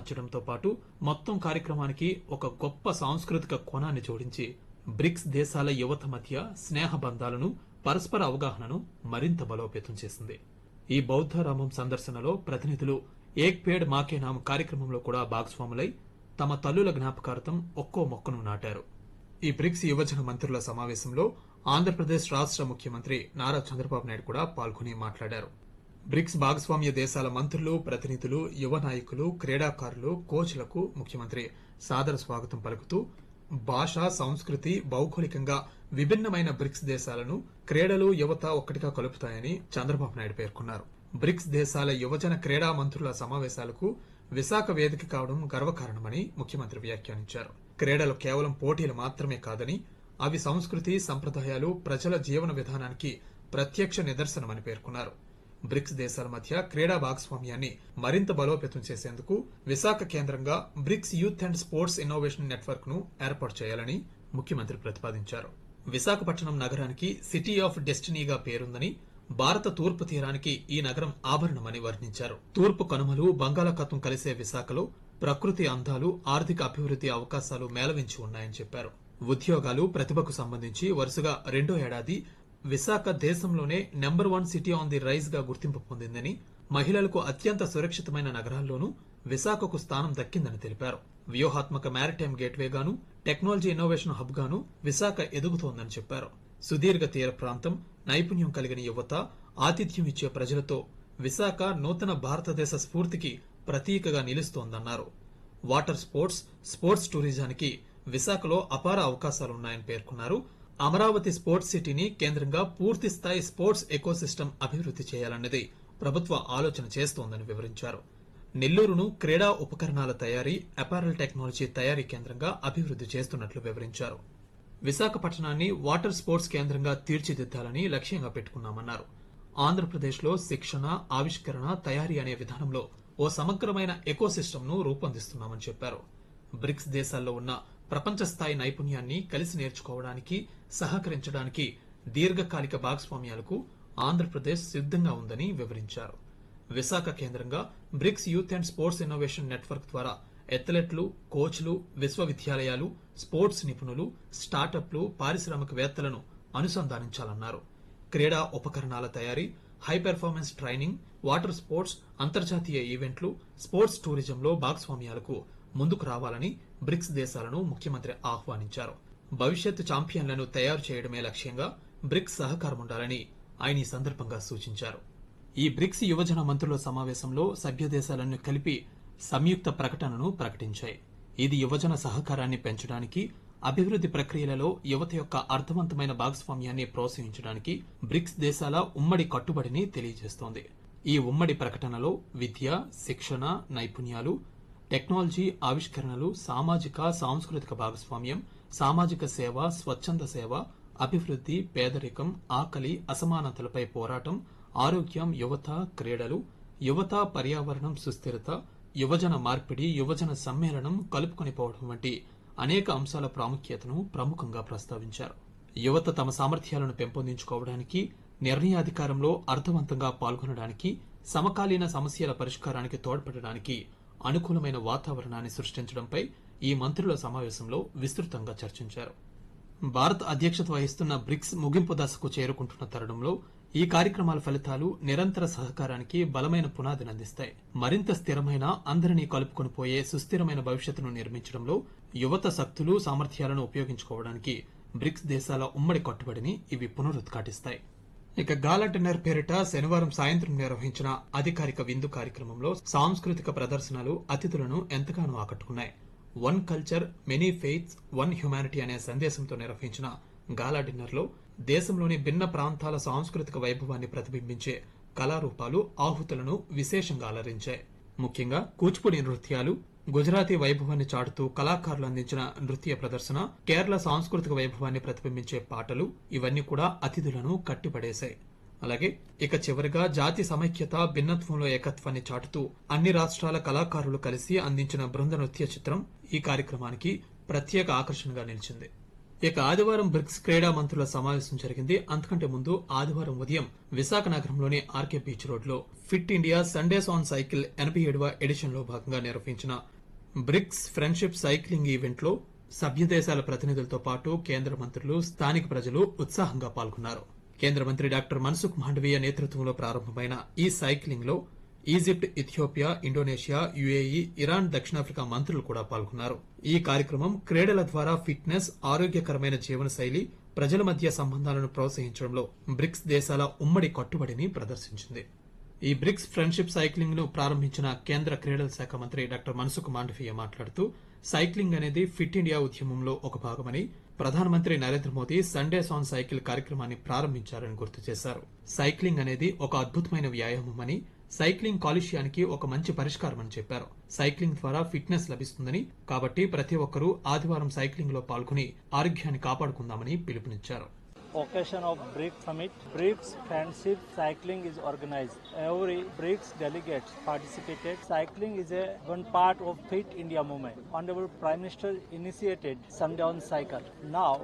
మార్చడంతో పాటు మొత్తం కార్యక్రమానికి ఒక గొప్ప సాంస్కృతిక కోణాన్ని జోడించి బ్రిక్స్ దేశాల యువత మధ్య స్నేహ బంధాలను పరస్పర అవగాహనను మరింత బలోపేతం చేసింది ఈ బౌద్ధరామం సందర్శనలో ప్రతినిధులు ఏక్ పేడ్ మాకే నామ్ కార్యక్రమంలో కూడా భాగస్వాములై తమ తల్లుల జ్ఞాపకార్థం ఒక్కో మొక్కను నాటారు ఈ బ్రిక్స్ యువజన మంత్రుల సమావేశంలో ఆంధ్రప్రదేశ్ రాష్ట ముఖ్యమంత్రి నారా చంద్రబాబు నాయుడు కూడా పాల్గొని మాట్లాడారు బ్రిక్స్ భాగస్వామ్య దేశాల మంత్రులు ప్రతినిధులు యువ నాయకులు క్రీడాకారులు కోచ్లకు ముఖ్యమంత్రి సాదర స్వాగతం పలుకుతూ భాష సంస్కృతి భౌగోళికంగా విభిన్నమైన బ్రిక్స్ దేశాలను క్రీడలు యువత ఒక్కటిగా కలుపుతాయని చంద్రబాబు నాయుడు పేర్కొన్నారు బ్రిక్స్ దేశాల యువజన క్రీడా మంత్రుల సమావేశాలకు విశాఖ వేదిక కావడం గర్వకారణమని ముఖ్యమంత్రి వ్యాఖ్యానించారు క్రీడలు కేవలం పోటీలు మాత్రమే కాదని అవి సంస్కృతి సంప్రదాయాలు ప్రజల జీవన విధానానికి ప్రత్యక్ష నిదర్శనమని పేర్కొన్నారు బ్రిక్స్ దేశాల మధ్య క్రీడా భాగస్వామ్యాన్ని మరింత బలోపేతం చేసేందుకు విశాఖ కేంద్రంగా BRICS youth and sports innovation network ను ఏర్పాటు చేయాలని ముఖ్యమంత్రి ప్రతిపాదించారు విశాఖపట్నం నగరానికి సిటీ ఆఫ్ డెస్టినీగా పేరుందని భారత తూర్పు తీరానికి ఈ నగరం ఆభరణమని వర్ణించారు తూర్పు కనుమలు బంగాళాఖాతం కలిసే విశాఖలో ప్రకృతి అందాలు ఆర్థిక అభివృద్ది అవకాశాలు మేళవించి ఉన్నాయని చెప్పారు ఉద్యోగాలు ప్రతిభకు సంబంధించి వరుసగా రెండో ఏడాది విశాఖ దేశంలోనే number one city on the rise గా గుర్తింపు పొందిందని మహిళలకు అత్యంత సురక్షితమైన నగరాల్లోనూ విశాఖకు స్థానం దక్కిందని తెలిపారు వ్యూహాత్మక మ్యారిటైమ్ గేట్వే గాను టెక్నాలజీ ఇన్నోవేషన్ హబ్ గాను విశాఖ ఎదుగుతోందని చెప్పారు సుదీర్ఘ తీర ప్రాంతం నైపుణ్యం కలిగిన యువత ఆతిథ్యం ఇచ్చే ప్రజలతో విశాఖ నూతన భారతదేశ స్ఫూర్తికి ప్రతీకగా నిలుస్తోందన్నారు వాటర్ స్పోర్ట్స్ స్పోర్ట్స్ టూరిజానికి విశాఖలో అపార అవకాశాలున్నాయని పేర్కొన్నారు అమరావతి స్పోర్ట్స్ సిటీని కేంద్రంగా పూర్తి స్థాయి స్పోర్ట్స్ ఎకోసిస్టమ్ అభివృద్ది చేయాలన్నది ప్రభుత్వ ఆలోచన చేస్తోందని వివరించారు నెల్లూరును క్రీడా ఉపకరణాల తయారీ అపారల్ టెక్నాలజీ తయారీ కేంద్రంగా అభివృద్ది చేస్తున్నట్లు వివరించారు విశాఖపట్నాన్ని వాటర్ స్పోర్ట్స్ కేంద్రంగా తీర్చిదిద్దాలని లక్ష్యంగా పెట్టుకున్నామన్నారు ఆంధ్రప్రదేశ్లో శిక్షణ ఆవిష్కరణ తయారీ అనే విధానంలో ఓ సమగ్రమైన ఎకోసిస్టమ్ ను రూపొందిస్తున్నామని చెప్పారు బ్రిక్స్ దేశాల్లో ఉన్న ప్రపంచ స్థాయి నైపుణ్యాన్ని కలిసి నేర్చుకోవడానికి సహకరించడానికి దీర్ఘకాలిక భాగస్వామ్యాలకు ఆంధ్రప్రదేశ్ సిద్దంగా ఉందని వివరించారు విశాఖ కేంద్రంగా BRICS youth and sports innovation network ద్వారా ఎథ్లెట్లు కోచ్లు విశ్వవిద్యాలయాలు స్పోర్ట్స్ నిపుణులు స్టార్టప్లు పారిశ్రామికవేత్తలను అనుసంధానించాలన్నారు క్రీడా ఉపకరణాల తయారీ high performance training water sports అంతర్జాతీయ ఈవెంట్లు స్పోర్ట్స్ టూరిజంలో భాగస్వామ్యాలకు ముందుకు రావాలని బ్రిక్స్ దేశాలను ముఖ్యమంత్రి ఆహ్వానించారు భవిష్యత్ ఛాంపియన్లను తయారు చేయడమే లక్ష్యంగా బ్రిక్స్ సహకారం ఉండాలని ఆయన ఈ సందర్భంగా సూచించారు ఈ బ్రిక్స్ యువజన మంత్రుల సమావేశంలో సభ్య దేశాలను కలిపి సంయుక్త ప్రకటనను ప్రకటించాయి ఇది యువజన సహకారాన్ని పెంచడానికి అభివృద్ది ప్రక్రియలలో యువత యొక్క అర్థవంతమైన భాగస్వామ్యాన్ని ప్రోత్సహించడానికి బ్రిక్స్ దేశాల ఉమ్మడి కట్టుబడిని తెలియజేస్తోంది ఈ ఉమ్మడి ప్రకటనలో విద్య శిక్షణ నైపుణ్యాలు టెక్నాలజీ ఆవిష్కరణలు సామాజిక సాంస్కృతిక భాగస్వామ్యం సామాజిక సేవ స్వచ్ఛంద సేవ అభివృద్ది పేదరికం ఆకలి అసమానతలపై పోరాటం ఆరోగ్యం యువత క్రీడలు యువత పర్యావరణం సుస్థిరత యువజన మార్పిడి యువజన సమ్మేళనం కలుపుకొని పోవడం వంటి అనేక అంశాల ప్రాముఖ్యతను ప్రముఖంగా ప్రస్తావించారు యువత తమ సామర్థ్యాలను పెంపొందించుకోవడానికి నిర్ణయాధికారంలో అర్థవంతంగా పాల్గొనడానికి సమకాలీన సమస్యల పరిష్కారానికి తోడ్పడడానికి అనుకూలమైన వాతావరణాన్ని సృష్టించడంపై ఈ మంత్రుల సమావేశంలో విస్తృతంగా చర్చించారు భారత్ అధ్యక్షత వహిస్తున్న బ్రిక్స్ ముగింపు దశకు చేరుకుంటున్న తరుణంలో ఈ కార్యక్రమాల ఫలితాలు నిరంతర సహకారానికి బలమైన పునాదిని అందిస్తాయి మరింత స్థిరమైన అందరినీ కలుపుకొని పోయే సుస్థిరమైన భవిష్యత్తును నిర్మించడంలో యువత శక్తులు సామర్థ్యాలను ఉపయోగించుకోవడానికి బ్రిక్స్ దేశాల ఉమ్మడి కట్టుబడిని ఇవి పునరుద్ఘాటిస్తాయి ఇక గాలా డిన్నర్ పేరిట శనివారం సాయంత్రం నిర్వహించిన అధికారిక విందు కార్యక్రమంలో సాంస్కృతిక ప్రదర్శనలు అతిథులను ఎంతగానో ఆకట్టుకున్నాయి one culture many faiths one humanity అనే సందేశంతో నిర్వహించిన గాలా డిన్నర్ లో దేశంలోని భిన్న ప్రాంతాల సాంస్కృతిక వైభవాన్ని ప్రతిబింబించే కళారూపాలు ఆహుతులను విశేషంగా అలరించాయి ముఖ్యంగా కూచిపూడి నృత్యాలు గుజరాతీ వైభవాన్ని చాటుతూ కళాకారులు అందించిన నృత్య ప్రదర్శన కేరళ సాంస్కృతిక వైభవాన్ని ప్రతిబింబించే పాటలు ఇవన్నీ కూడా అతిథులను కట్టిపడేశాయి అలాగే ఇక చివరిగా జాతి సమైక్యత భిన్నత్వంలో ఏకత్వాన్ని చాటుతూ అన్ని రాష్ట్రాల కళాకారులు కలిసి అందించిన బృంద నృత్య చిత్రం ఈ కార్యక్రమానికి ప్రత్యేక ఆకర్షణగా నిలిచింది ఇక ఆదివారం బ్రిక్స్ క్రీడా మంత్రుల సమావేశం జరిగింది అంతకంటే ముందు ఆదివారం ఉదయం విశాఖ నగరంలోని ఆర్కే బీచ్ రోడ్ లో Fit India Sundays on cycle ఎనభై ఏడవ ఎడిషన్ లో భాగంగా నిర్వహించిన బ్రిక్స్ ఫ్రెండ్షిప్ సైక్లింగ్ ఈవెంట్ లో సభ్య దేశాల ప్రతినిధులతో పాటు కేంద్ర మంత్రులు స్థానిక ప్రజలు ఉత్సాహంగా పాల్గొన్నారు కేంద్ర మంత్రి డాక్టర్ మన్సుఖ్ మాండవీయ నేతృత్వంలో ప్రారంభమైన ఈ సైక్లింగ్ లో Egypt Ethiopia Indonesia UAE Iran దక్షిణాఫ్రికా మంత్రులు కూడా పాల్గొన్నారు ఈ కార్యక్రమం క్రీడల ద్వారా ఫిట్నెస్ ఆరోగ్యకరమైన జీవనశైలి ప్రజల మధ్య సంబంధాలను ప్రోత్సహించడంలో బ్రిక్స్ దేశాల ఉమ్మడి కట్టుబడిని ప్రదర్శించింది ఈ బ్రిక్స్ ఫ్రెండ్షిప్ సైక్లింగ్ ను ప్రారంభించిన కేంద్ర క్రీడల శాఖ మంత్రి డాక్టర్ మన్సుఖ్ మాండవీయ మాట్లాడుతూ సైక్లింగ్ అనేది ఫిట్ ఇండియా ఉద్యమంలో ఒక భాగమని ప్రధానమంత్రి Narendra Modi Sundays on cycle కార్యక్రమాన్ని ప్రారంభించారని గుర్తు చేశారు సైక్లింగ్ అనేది ఒక అద్భుతమైన వ్యాయామమని సైక్లింగ్ కాలుష్యానికి ఒక మంచి పరిష్కారమని చెప్పారు సైక్లింగ్ ద్వారా ఫిట్నెస్ లభిస్తుందని కాబట్టి ప్రతి ఒక్కరూ ఆదివారం సైక్లింగ్ లో పాల్గొని ఆరోగ్యాన్ని కాపాడుకుందామని పిలుపునిచ్చారు occasion of BRICS summit, BRICS friendship cycling is organized. Every BRICS delegates participated. Cycling is a one part of Fit India movement. Honorable Prime Minister initiated Sunday on Cycle. Now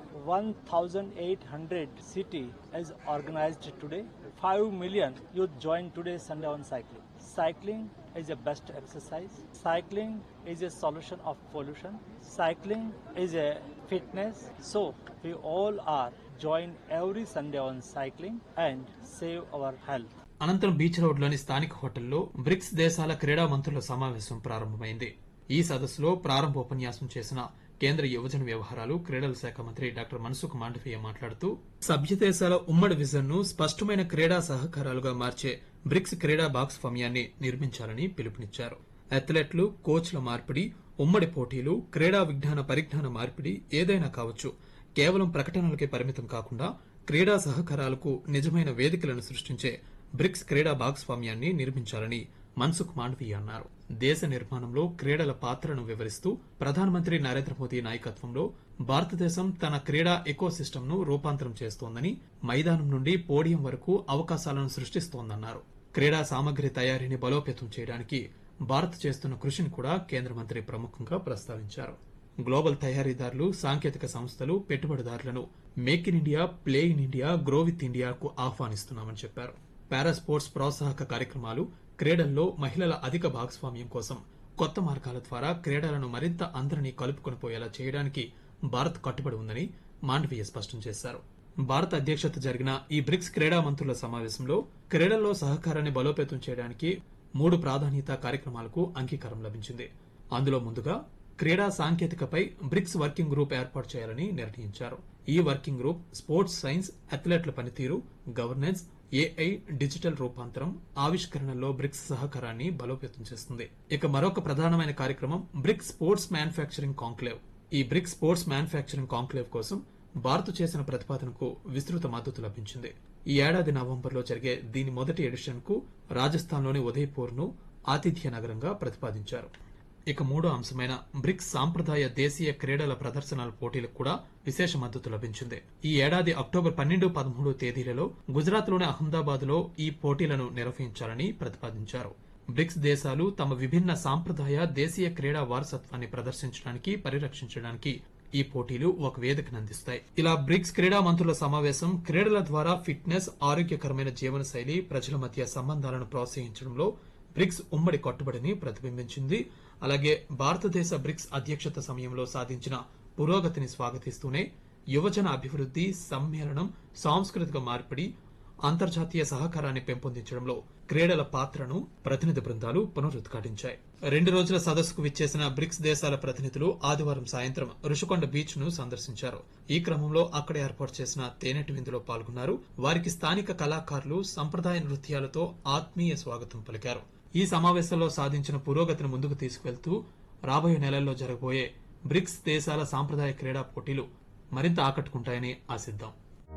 1,800 city is organized today. 5 million youth join today Sunday on cycling. Cycling is a best exercise. Cycling is a solution of pollution. Cycling is a fitness. So we all are join every Sunday on cycling and save our health. అనంతరం beach రోడ్లోని స్థానిక హోటల్లో bricks దేశాల క్రీడా మంత్రుల సమావేశం ప్రారంభమైంది ఈ సదస్సులో ప్రారంభోపన్యాసం చేసిన కేంద్ర యువజన వ్యవహారాలు క్రీడల శాఖ మంత్రి డాక్టర్ మన్సుఖ్ మాండవీయ మాట్లాడుతూ సభ్య దేశాల ఉమ్మడి విజన్ ను స్పష్టమైన క్రీడా సహకారాలుగా మార్చే బ్రిక్స్ క్రీడా భాగస్వామ్యాన్ని నిర్మించాలని పిలుపునిచ్చారు అథ్లెట్లు కోచ్ల మార్పిడి ఉమ్మడి పోటీలు క్రీడా విజ్ఞాన పరిజ్ఞాన మార్పిడి ఏదైనా కావచ్చు కేవలం ప్రకటనలకే పరిమితం కాకుండా క్రీడా సహకారాలకు నిజమైన వేదికలను సృష్టించే బ్రిక్స్ క్రీడా భాగస్వామ్యాన్ని నిర్మించాలని మన్సుఖ్ మాండవీయ అన్నారు దేశ నిర్మాణంలో క్రీడల పాత్రను వివరిస్తూ ప్రధానమంత్రి నరేంద్ర మోదీ నాయకత్వంలో భారతదేశం తన క్రీడా ఎకోసిస్టమ్ ను రూపాంతరం చేస్తోందని మైదానం నుండి పోడియం వరకు అవకాశాలను సృష్టిస్తోందన్నారు క్రీడా సామగ్రి తయారీని బలోపేతం చేయడానికి భారత్ చేస్తున్న కృషిని కూడా కేంద్ర మంత్రి ప్రముఖంగా ప్రస్తావించారు గ్లోబల్ తయారీదారులు సాంకేతిక సంస్థలు పెట్టుబడిదారులను make in India play in India grow with ఇండియాకు ఆహ్వానిస్తున్నామని చెప్పారు పారా స్పోర్ట్స్ ప్రోత్సాహక కార్యక్రమాలు క్రీడల్లో మహిళల అధిక భాగస్వామ్యం కోసం కొత్త మార్గాల ద్వారా క్రీడలను మరింత అందరినీ కలుపుకొని పోయేలా చేయడానికి భారత్ కట్టుబడి ఉందని మాండవీయ స్పష్టం చేశారు భారత అధ్యక్షత జరిగిన ఈ బ్రిక్స్ క్రీడా మంత్రుల సమావేశంలో క్రీడల్లో సహకారాన్ని బలోపేతం చేయడానికి మూడు ప్రాధాన్యత కార్యక్రమాలకు అంగీకారం లభించింది అందులో ముందుగా క్రీడా సాంకేతికపై బ్రిక్స్ వర్కింగ్ గ్రూప్ ఏర్పాటు చేయాలని నిర్ణయించారు ఈ వర్కింగ్ గ్రూప్ స్పోర్ట్స్ సైన్స్ అథ్లెట్ల పనితీరు గవర్నెన్స్ ఏఐ డిజిటల్ రూపాంతరం ఆవిష్కరణల్లో బ్రిక్స్ సహకారాన్ని బలోపేతం చేస్తుంది ఇక మరొక ప్రధానమైన కార్యక్రమం బ్రిక్స్ స్పోర్ట్స్ మ్యానుఫ్యాక్చరింగ్ కాంక్లేవ్ ఈ బ్రిక్స్ స్పోర్ట్స్ మ్యానుఫ్యాక్చరింగ్ కాంక్లేవ్ కోసం భారత్ చేసిన ప్రతిపాదనకు విస్తృత మద్దతు లభించింది ఈ ఏడాది నవంబర్లో జరిగే దీని మొదటి ఎడిషన్ కు రాజస్థాన్లోని ఉదయ్పూర్ ను ఆతిథ్య నగరంగా ప్రతిపాదించారు ఇక మూడో అంశమైన బ్రిక్స్ సాంప్రదాయ దేశీయ క్రీడల ప్రదర్శనల పోటీలకు కూడా విశేష మద్దతు లభించింది ఈ ఏడాది అక్టోబర్ పన్నెండు పదమూడు తేదీలలో గుజరాత్ లోని అహ్మదాబాద్ లో ఈ పోటీలను నిర్వహించాలని ప్రతిపాదించారు బ్రిక్స్ దేశాలు తమ విభిన్న సాంప్రదాయ దేశీయ క్రీడా వారసత్వాన్ని ప్రదర్శించడానికి పరిరక్షించడానికి ఈ పోటీలు ఒక వేదికను అందిస్తాయి ఇలా బ్రిక్స్ క్రీడా మంత్రుల సమావేశం క్రీడల ద్వారా ఫిట్నెస్ ఆరోగ్యకరమైన జీవనశైలి ప్రజల మధ్య సంబంధాలను ప్రోత్సహించడంలో బ్రిక్స్ ఉమ్మడి కట్టుబడిని ప్రతిబింబించింది అలాగే భారతదేశ బ్రిక్స్ అధ్యక్షత సమయంలో సాధించిన పురోగతిని స్వాగతిస్తూనే యువజన అభివృద్ది సమ్మేళనం సాంస్కృతిక మార్పిడి అంతర్జాతీయ సహకారాన్ని పెంపొందించడంలో క్రీడల పాత్రను ప్రతినిధి బృందాలు పునరుద్ఘాటించాయి రెండు రోజుల సదస్సుకు విచ్చేసిన బ్రిక్స్ దేశాల ప్రతినిధులు ఆదివారం సాయంత్రం రుషికొండ బీచ్ ను సందర్శించారు ఈ క్రమంలో అక్కడ ఏర్పాటు చేసిన తేనెటి విందులో పాల్గొన్నారు వారికి స్థానిక కళాకారులు సంప్రదాయ నృత్యాలతో ఆత్మీయ స్వాగతం పలికారు ఈ సమావేశంలో సాధించిన పురోగతిని ముందుకు తీసుకువెళ్తూ రాబోయే నెలల్లో జరగబోయే బ్రిక్స్ దేశాల సాంప్రదాయ క్రీడా పోటీలు మరింత ఆకట్టుకుంటాయని ఆశిద్దాం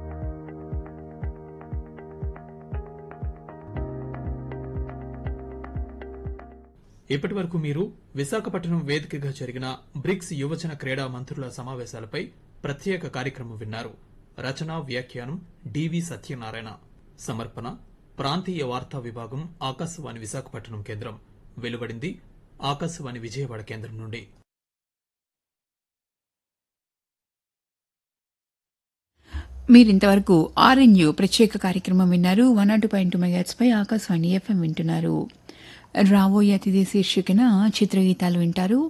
ఇప్పటి వరకు మీరు విశాఖపట్నం వేదికగా జరిగిన బ్రిక్స్ యువజన క్రీడా మంత్రుల సమావేశాలపై ప్రత్యేక కార్యక్రమం విన్నారు రచన వ్యాఖ్యానం డివి సత్యనారాయణ సమర్పణ ప్రాంతీయ వార్తా విభాగం ఆకాశవాణి విశాఖపట్నం కేంద్రం వెలువడింది ఆకాశవాణి విజయవాడ కేంద్రం నుండి మీరింతవరకు ఆర్ఎన్యు ప్రత్యేక కార్యక్రమం విన్నారు వన్ నాట్ పాయింట్ మెగాట్స్ పై ఆకాశవాణి ఎఫ్ఎం వింటున్నారు రాబోయే అతిథి శీర్షికన చిత్రగీతాలు వింటారు